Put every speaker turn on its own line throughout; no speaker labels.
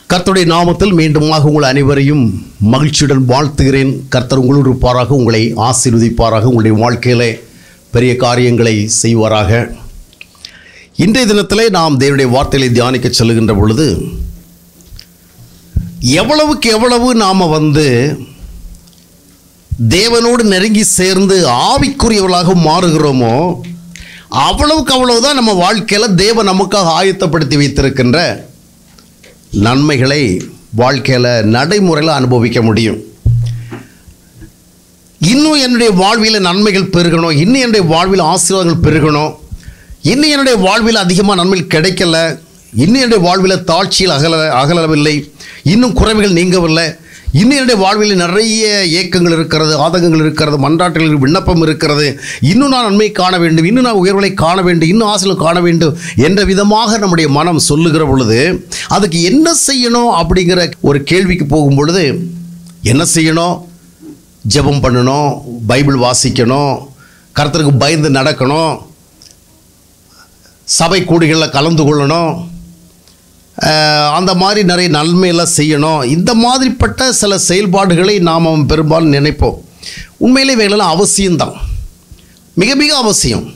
கர்த்தருடைய நாமத்தில் மீண்டுமாக உங்கள் அனைவரையும் மகிழ்ச்சியுடன் வாழ்த்துகிறேன் கர்த்தர் உங்களோடு இருப்பாராக உங்களை ஆசீர்வதிப்பாராக உங்களுடைய வாழ்க்கையிலே பெரிய காரியங்களை செய்வாராக இன்றைய தினத்திலே நாம் தேவனுடைய வார்த்தைகளை தியானிக்க செல்லுகின்ற பொழுது எவ்வளவுக்கு எவ்வளவு நாம் வந்து தேவனோடு நெருங்கி சேர்ந்து ஆவிக்குரியவர்களாக மாறுகிறோமோ அவ்வளவுக்கு அவ்வளவுதான் நம்ம வாழ்க்கையில் தேவன் நமக்காக ஆயத்தப்படுத்தி வைத்திருக்கின்ற நன்மைகளை வாழ்க்கையில் நடைமுறையில் அனுபவிக்க முடியும் இன்னும் என்னுடைய வாழ்வில் நன்மைகள் பெருகணும் இன்னும் என்னுடைய வாழ்வில் ஆசீர்வாதங்கள் பெருகணும் இன்னும் என்னுடைய வாழ்வில் அதிகமாக நன்மைகள் கிடைக்கல இன்னும் என்னுடைய வாழ்வில் தாழ்ச்சியில் அகல அகலவில்லை இன்னும் குறைவுகள் நீங்கவில்லை இன்னும் என்னுடைய வாழ்வில் நிறைய ஏக்கங்கள் இருக்கிறது ஆதங்கங்கள் இருக்கிறது மன்றாட்டுகள் விண்ணப்பம் இருக்கிறது இன்னும் நான் நன்மை காண வேண்டும் இன்னும் நான் உயர்வுகளை காண வேண்டும் இன்னும் ஆசைகள் காண வேண்டும் என்ற விதமாக நம்முடைய மனம் சொல்லுகிற பொழுது அதுக்கு என்ன செய்யணும் அப்படிங்கிற ஒரு கேள்விக்கு போகும் பொழுது என்ன செய்யணும் ஜெபம் பண்ணணும் பைபிள் வாசிக்கணும் கர்த்தருக்கு பயந்து நடக்கணும் சபை கூடிகளில் கலந்து கொள்ளணும் அஹ், அந்த மாதிரி நிறைய நன்மையெல்லாம் செய்யணும் இந்த மாதிரிப்பட்ட சில செயல்பாடுகளை நாம் பெரும்பாலும் நினைப்போம் உண்மையிலே இவைகளெல்லாம் அவசியம்தான் மிக மிக அவசியம்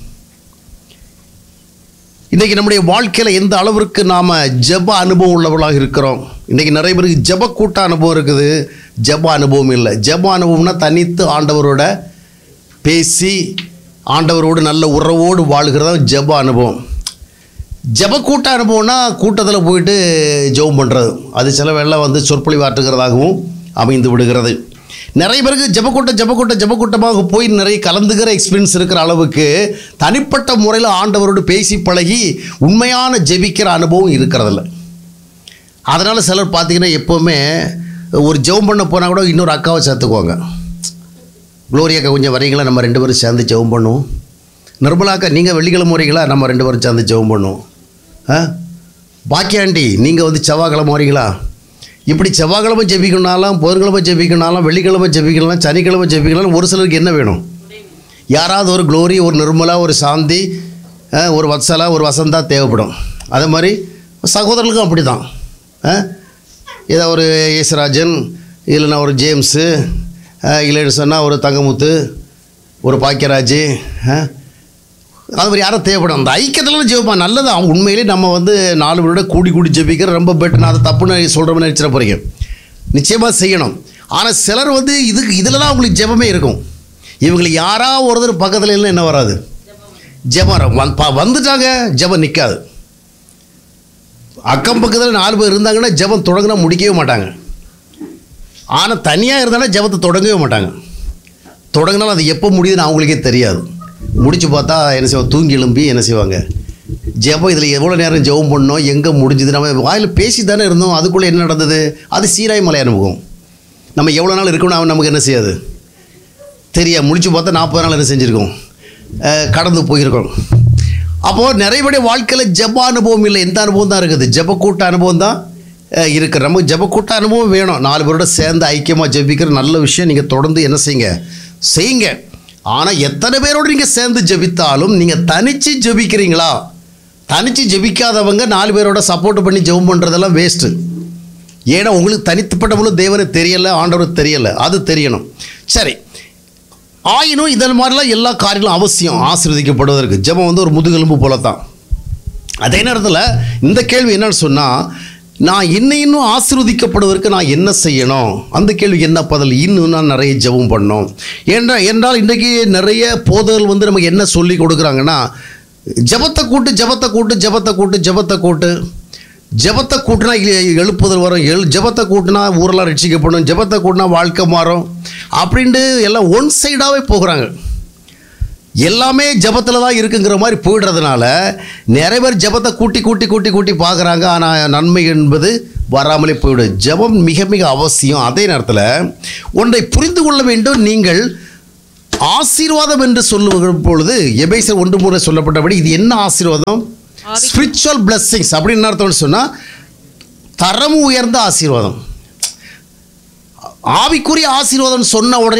இன்றைக்கி நம்முடைய வாழ்க்கையில் எந்த அளவிற்கு நாம் ஜெப அனுபவம் உள்ளவர்களாக இருக்கிறோம் இன்றைக்கி நிறைய பேருக்கு ஜெப கூட்ட அனுபவம் இருக்குது ஜெப அனுபவம் இல்லை ஜெப அனுபவம்னா தனித்து ஆண்டவரோட பேசி ஆண்டவரோடு நல்ல உறவோடு வாழ்கிறதா ஜெப அனுபவம் ஜெப கூட்ட அனுபவம்னா கூட்டத்தில் போயிட்டு ஜெபம் பண்ணுறது அது சில வேளை வந்து சொற்பொழிவாற்றுகிறதாகவும் அமைந்து விடுகிறது நிறைய பேருக்கு ஜெபக்கூட்டம் ஜெபக்கூட்டம் ஜெபக்கூட்டமாக போய் நிறைய கலந்துக்கிற எக்ஸ்பீரியன்ஸ் இருக்கிற அளவுக்கு தனிப்பட்ட முறையில் ஆண்டவரோடு பேசி பழகி உண்மையான ஜெபிக்கிற அனுபவம் இருக்கிறதில்ல அதனால் சிலர் பார்த்தீங்கன்னா எப்போவுமே ஒரு ஜெபம் பண்ண போனால் கூட இன்னொரு அக்காவை சேர்த்துக்குவாங்க குளோரி அக்கா கொஞ்சம் வரீங்களா நம்ம ரெண்டு பேரும் சேர்ந்து ஜெபம் பண்ணுவோம் நிர்மலா அக்கா நீங்கள் வெள்ளிக்கிழமை வரீங்களா நம்ம ரெண்டு பேரும் சேர்ந்து ஜெபம் பண்ணுவோம் ஆ பாக்கியாண்டி நீங்கள் வந்து செவ்வாய்க்கிழமை வரீங்களா இப்படி செவ்வாய்க்கிழமை ஜெபிக்கணுனாலும் புதன்கிழமை ஜெபிக்கணுனாலும் வெள்ளிக்கிழமை ஜெபிக்கணும் சனிக்கிழமை ஜெபிக்கணும் ஒரு சிலருக்கு என்ன வேணும் யாராவது ஒரு குளோரி ஒரு நிர்மலா ஒரு சாந்தி ஆ, ஒரு வத்சலா ஒரு வசந்தா தேவைப்படும் அதே மாதிரி சகோதரர்களுக்கும் அப்படி தான் இதை ஒரு யேசுராஜன் இல்லைன்னா ஒரு ஜேம்ஸு ஆ, இல்லைன்னு சொன்னால் ஒரு தங்கமுத்து ஒரு பாக்கியராஜ் ஆ, அது மாதிரி யாரும் தேவைப்படும் அந்த ஐக்கியத்தில் ஜெபிப்பான் நல்லது அவன் உண்மையிலே நம்ம வந்து நாலு பேரோட கூடி கூடி ஜெபிக்கிற ரொம்ப பெட்டர் நான் அதை தப்புன்னு சொல்கிற மாதிரி நினச்சிட போகிறீங்க நிச்சயமாக செய்யணும் ஆனால் சிலர் வந்து இதுக்கு இதில் தான் அவங்களுக்கு ஜெபமே இருக்கும் இவங்களுக்கு யாரா ஒருத்தர் பக்கத்தில் இல்லை என்ன வராது ஜெபம் வரும். வந் ப- வந்துட்டாங்க ஜெபம் நிற்காது அக்கம் பக்கத்தில் நாலு பேர் இருந்தாங்கன்னா ஜெபம் தொடங்கினா முடிக்கவே மாட்டாங்க ஆனால் தனியாக இருந்தாலும் ஜெபத்தை தொடங்கவே மாட்டாங்க தொடங்கினாலும் அது எப்போ முடியுதுன்னு அவங்களுக்கே தெரியாது முடிச்சு பார்த்தா என்ன செய்வாங்க தூங்கி எழும்பி என்ன செய்வாங்க ஜெபம் இதில் எவ்வளோ நேரம் ஜெபம் பண்ணோம் எங்கே முடிஞ்சுது நம்ம வாயில் பேசி தானே இருந்தோம் அதுக்குள்ளே என்ன நடந்தது அது சீராய் மலை அனுபவம் நம்ம எவ்வளோ நாள் இருக்கணும் அவன் நமக்கு என்ன செய்யாது தெரியா முடிச்சு பார்த்தா நாற்பது நாள் என்ன செஞ்சுருக்கோம் அஹ், கடந்து போயிருக்கோம் அப்போது நிறைய பேருடைய வாழ்க்கையில் ஜெப அனுபவம் இல்லை எந்த அனுபவம் தான் இருக்குது ஜெப கூட்ட அனுபவம் தான் அஹ், இருக்குது நமக்கு ஜெப கூட்ட அனுபவம் வேணும் நாலு பேரோட சேர்ந்து ஐக்கியமாக ஜெபிக்கிற நல்ல விஷயம் நீங்கள் தொடர்ந்து என்ன செய்யுங்க செய்யுங்க ஆனால் எத்தனை பேரோடு நீங்கள் சேர்ந்து ஜெபித்தாலும் நீங்கள் தனித்து ஜெபிக்கிறீங்களா தனித்து ஜெபிக்காதவங்க நாலு பேரோட சப்போர்ட் பண்ணி ஜெபம் பண்ணுறதெல்லாம் வேஸ்ட்டு ஏன்னா உங்களுக்கு தனித்துப்பட்ட முழு தேவனை தெரியலை ஆண்டவர் தெரியலை அது தெரியணும் சரி ஆயினும் இதன் மாதிரிலாம் எல்லா காரியங்களும் அவசியம் ஆசீர்வதிக்கப்படுவதற்கு ஜெபம் வந்து ஒரு முதுகெலும்பு போல தான் அதே நேரத்தில் இந்த கேள்வி என்னன்னு சொன்னால் நான் இன்னும் இன்னும் ஆசீர்வதிக்கப்படுவதற்கு நான் என்ன செய்யணும் அந்த கேள்விக்கு என்ன பதில் இன்னும் நான் நிறைய ஜெபம் பண்ணணும் ஏன்னா என்றால் இன்றைக்கு நிறைய போதகர்கள் வந்து நமக்கு என்ன சொல்லி கொடுக்குறாங்கன்னா ஜெபத்தை கூட்டு ஜெபத்தை கூட்டு ஜெபத்தை கூட்டு ஜெபத்தை கூட்டு ஜெபத்தை கூட்டினா எ- எழுப்புதல் வரும் எழு ஜெபத்தை கூட்டினா ஊரெல்லாம் ரட்சிக்கப்படும் ஜெபத்தை கூட்டினா வாழ்க்கை மாறும் அப்படின்ட்டு எல்லாம் ஒன் சைடாகவே போகிறாங்க எல்லாமே ஜெபத்தில் தான் இருக்குங்கிற மாதிரி போயிடுறதுனால நிறைய பேர் ஜெபத்தை கூட்டி கூட்டி கூட்டி கூட்டி பார்க்குறாங்க ஆனால் நன்மை என்பது வராமலே போயிடும் ஜெபம் மிக மிக அவசியம் அதே நேரத்தில் ஒன்றை புரிந்து கொள்ள வேண்டும் நீங்கள் ஆசீர்வாதம் என்று சொல்லுகிற பொழுது எபேசர் ஒன்று முறை சொல்லப்பட்டபடி இது என்ன ஆசீர்வாதம் ஸ்பிரிச்சுவல் பிளஸ்ஸிங்ஸ் அப்படின்னு என்ன அர்த்தம்னு சொன்னால் தரம் உயர்ந்த ஆசீர்வாதம் ஆவிக்குரிய ஆசீர்வாதம் சொன்ன உடனே